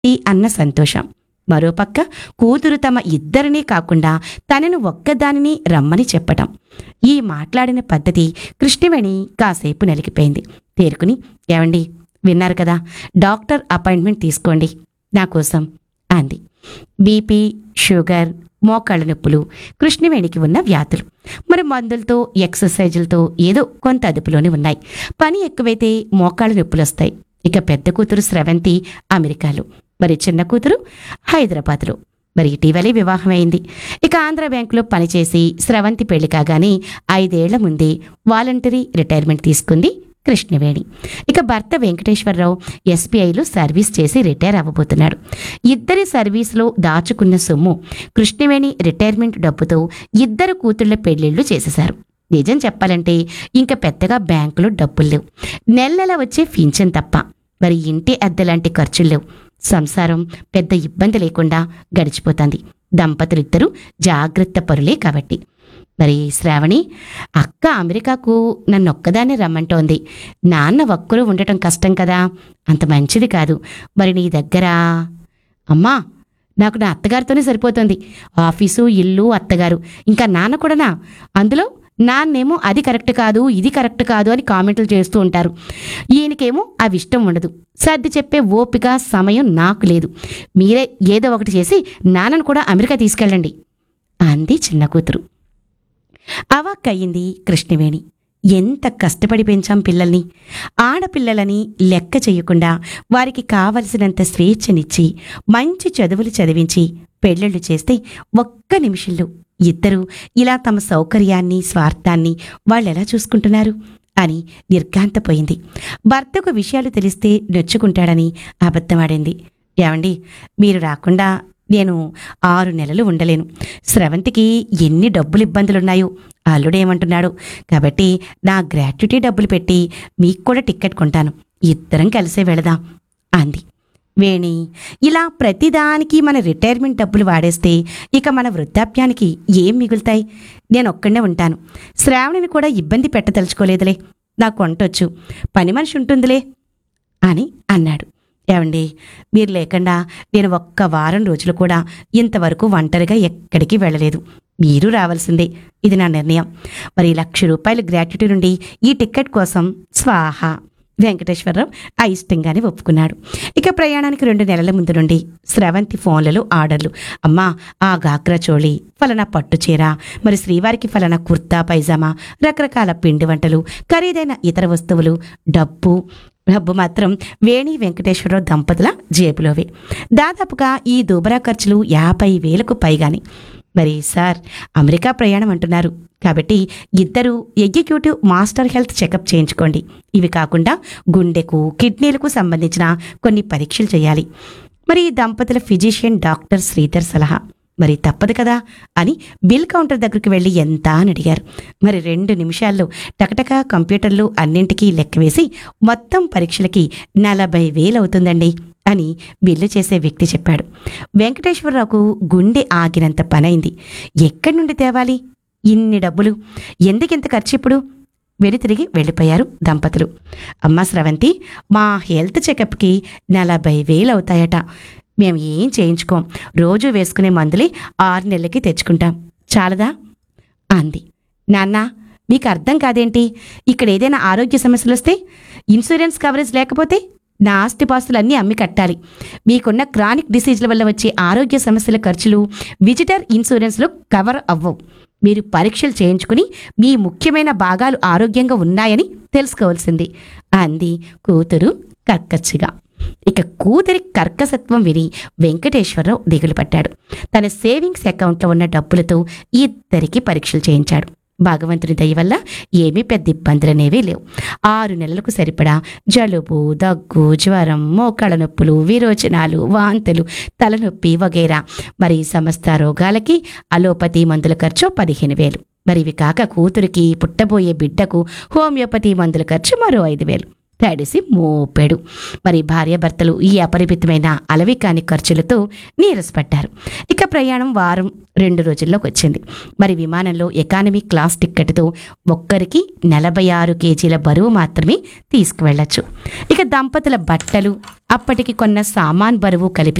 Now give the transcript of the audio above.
ఈ అన్న సంతోషం మరోపక్క కూతురు తమ ఇద్దరినీ కాకుండా తనను ఒక్కదానిని రమ్మని చెప్పటం ఈ మాట్లాడిన పద్ధతి కృష్ణవేణి కాసేపు నలిగిపోయింది తేరుకుని ఏమండి విన్నారు కదా డాక్టర్ అపాయింట్మెంట్ తీసుకోండి నా కోసం అంది బీపీ షుగర్ మోకాళ్ళ నొప్పులు కృష్ణవేణికి ఉన్న వ్యాధులు మరి మందులతో ఎక్సర్సైజులతో ఏదో కొంత అదుపులోనే ఉన్నాయి పని ఎక్కువైతే మోకాళ్ళ నొప్పులు వస్తాయి ఇక పెద్ద కూతురు స్రవంతి అమెరికాలో మరి చిన్న కూతురు హైదరాబాద్లో మరి ఇటీవలే వివాహం అయింది ఇక ఆంధ్ర బ్యాంకులో పనిచేసి స్రవంతి పెళ్లి కాగానే ఐదేళ్ల ముందే వాలంటరీ రిటైర్మెంట్ తీసుకుంది కృష్ణవేణి ఇక భర్త వెంకటేశ్వరరావు ఎస్బీఐలో సర్వీస్ చేసి రిటైర్ అవ్వబోతున్నాడు ఇద్దరి సర్వీస్లో దాచుకున్న సొమ్ము కృష్ణవేణి రిటైర్మెంట్ డబ్బుతో ఇద్దరు కూతుళ్ల పెళ్లిళ్లు చేసేశారు నిజం చెప్పాలంటే ఇంకా పెద్దగా బ్యాంకులో డబ్బులు లేవు నెల నెల వచ్చే పింఛన్ తప్ప మరి ఇంటి అద్దె లాంటి ఖర్చులు లేవు సంసారం పెద్ద ఇబ్బంది లేకుండా గడిచిపోతుంది దంపతులిద్దరూ జాగ్రత్త పరులే కాబట్టి మరి శ్రావణి అక్క అమెరికాకు నన్ను ఒక్కదాన్ని రమ్మంటోంది నాన్న ఒక్కరూ ఉండటం కష్టం కదా అంత మంచిది కాదు మరి నీ దగ్గర అమ్మా నాకు నా అత్తగారితోనే సరిపోతుంది ఆఫీసు ఇల్లు అత్తగారు ఇంకా నాన్న కూడానా అందులో నాన్నేమో అది కరెక్ట్ కాదు ఇది కరెక్ట్ కాదు అని కామెంట్లు చేస్తూ ఉంటారు ఈయనకేమో అవి ఇష్టం ఉండదు సర్ది చెప్పే ఓపిక సమయం నాకు లేదు మీరే ఏదో ఒకటి చేసి నాన్నను కూడా అమెరికా తీసుకెళ్ళండి అంది చిన్న కూతురు అవాక్కయ్యింది కృష్ణవేణి ఎంత కష్టపడి పెంచాం పిల్లల్ని ఆడపిల్లలని లెక్క చేయకుండా వారికి కావలసినంత స్వేచ్ఛనిచ్చి మంచి చదువులు చదివించి పెళ్ళిళ్ళు చేస్తే ఒక్క నిమిషంలో ఇద్దరు ఇలా తమ సౌకర్యాన్ని స్వార్థాన్ని వాళ్ళెలా చూసుకుంటున్నారు అని నిర్ఘాంతపోయింది భర్తకు విషయాలు తెలిస్తే నొచ్చుకుంటాడని అబద్ధమాడింది ఏమండి మీరు రాకుండా నేను ఆరు నెలలు ఉండలేను స్రవంతికి ఎన్ని డబ్బులు ఇబ్బందులున్నాయో అల్లుడేమంటున్నాడు కాబట్టి నా గ్రాట్యుటీ డబ్బులు పెట్టి మీకు కూడా టిక్కెట్ కొంటాను ఇద్దరం కలిసే వెళదాం అంది వేణి ఇలా ప్రతిదానికి మన రిటైర్మెంట్ డబ్బులు వాడేస్తే ఇక మన వృద్ధాప్యానికి ఏం మిగులుతాయి నేను ఒక్కడే ఉంటాను శ్రావణిని కూడా ఇబ్బంది పెట్టదలుచుకోలేదులే నాకు వంటొచ్చు పని మనిషి ఉంటుందిలే అని అన్నాడు ఏమండి మీరు లేకుండా నేను ఒక్క వారం రోజులు కూడా ఇంతవరకు ఒంటరిగా ఎక్కడికి వెళ్ళలేదు మీరు రావాల్సిందే ఇది నా నిర్ణయం మరి లక్ష రూపాయల గ్రాట్యుటీ నుండి ఈ టికెట్ కోసం స్వాహ వెంకటేశ్వరరావు అయిష్టంగానే ఒప్పుకున్నాడు ఇక ప్రయాణానికి రెండు నెలల ముందు నుండి స్రవంతి ఫోన్లలో ఆర్డర్లు అమ్మా ఆ గాగ్రా చోళి ఫలానా పట్టు చీర మరి శ్రీవారికి ఫలానా కుర్తా పైజామా రకరకాల పిండి వంటలు ఖరీదైన ఇతర వస్తువులు డబ్బు డబ్బు మాత్రం వేణి వెంకటేశ్వరరావు దంపతుల జేబులోవే దాదాపుగా ఈ దుబరా ఖర్చులు యాభై వేలకు పైగాని మరి సార్ అమెరికా ప్రయాణం అంటున్నారు కాబట్టి ఇద్దరు ఎగ్జిక్యూటివ్ మాస్టర్ హెల్త్ చెకప్ చేయించుకోండి ఇవి కాకుండా గుండెకు కిడ్నీలకు సంబంధించిన కొన్ని పరీక్షలు చేయాలి మరి ఈ దంపతుల ఫిజిషియన్ డాక్టర్ శ్రీధర్ సలహా మరి తప్పదు కదా అని బిల్ కౌంటర్ దగ్గరికి వెళ్ళి ఎంత అని అడిగారు మరి రెండు నిమిషాల్లో టకటక కంప్యూటర్లు అన్నింటికీ లెక్కవేసి మొత్తం పరీక్షలకి నలభై వేలు అవుతుందండి అని బిల్లు చేసే వ్యక్తి చెప్పాడు వెంకటేశ్వరరావుకు గుండె ఆగినంత పనైంది ఎక్కడి నుండి తేవాలి ఇన్ని డబ్బులు ఎందుకింత ఖర్చు ఇప్పుడు వెనుతిరిగి వెళ్ళిపోయారు దంపతులు అమ్మ స్రవంతి మా హెల్త్ చెకప్కి నలభై వేలు అవుతాయట మేము ఏం చేయించుకోం రోజు వేసుకునే మందులే ఆరు నెలలకి తెచ్చుకుంటాం చాలదా అంది నాన్న మీకు అర్థం కాదేంటి ఇక్కడ ఏదైనా ఆరోగ్య సమస్యలు వస్తే ఇన్సూరెన్స్ కవరేజ్ లేకపోతే నా ఆస్తిపాస్తులన్నీ అమ్మి కట్టాలి మీకున్న క్రానిక్ డిసీజ్ల వల్ల వచ్చే ఆరోగ్య సమస్యల ఖర్చులు విజిటర్ ఇన్సూరెన్స్లో కవర్ అవ్వవు మీరు పరీక్షలు చేయించుకుని మీ ముఖ్యమైన భాగాలు ఆరోగ్యంగా ఉన్నాయని తెలుసుకోవాల్సింది అంది కూతురు కర్కచ్చిగా ఇక కూతురి కర్కసత్వం విని వెంకటేశ్వరరావు దిగులు పట్టాడు తన సేవింగ్స్ అకౌంట్లో ఉన్న డబ్బులతో ఇద్దరికి పరీక్షలు చేయించాడు భగవంతుని దయ వల్ల ఏమీ పెద్ద ఇబ్బందులనేవీ లేవు ఆరు నెలలకు సరిపడా జలుబు దగ్గు జ్వరం మోకాళ్ళ నొప్పులు విరోచనాలు వాంతులు తలనొప్పి వగైరా మరి సమస్త రోగాలకి అలోపతి మందుల ఖర్చు పదిహేను వేలు మరి ఇవి కాక కూతురికి పుట్టబోయే బిడ్డకు హోమియోపతి మందుల ఖర్చు మరో ఐదు వేలు తడిసి మోపాడు మరి భార్యాభర్తలు ఈ అపరిమితమైన అలవికాని ఖర్చులతో నీరసపడ్డారు ఇక ప్రయాణం వారం రెండు రోజుల్లోకి వచ్చింది మరి విమానంలో ఎకానమీ క్లాస్ టిక్కెట్తో ఒక్కరికి నలభై ఆరు కేజీల బరువు మాత్రమే తీసుకువెళ్ళచ్చు ఇక దంపతుల బట్టలు అప్పటికి కొన్న సామాన్ బరువు కలిపి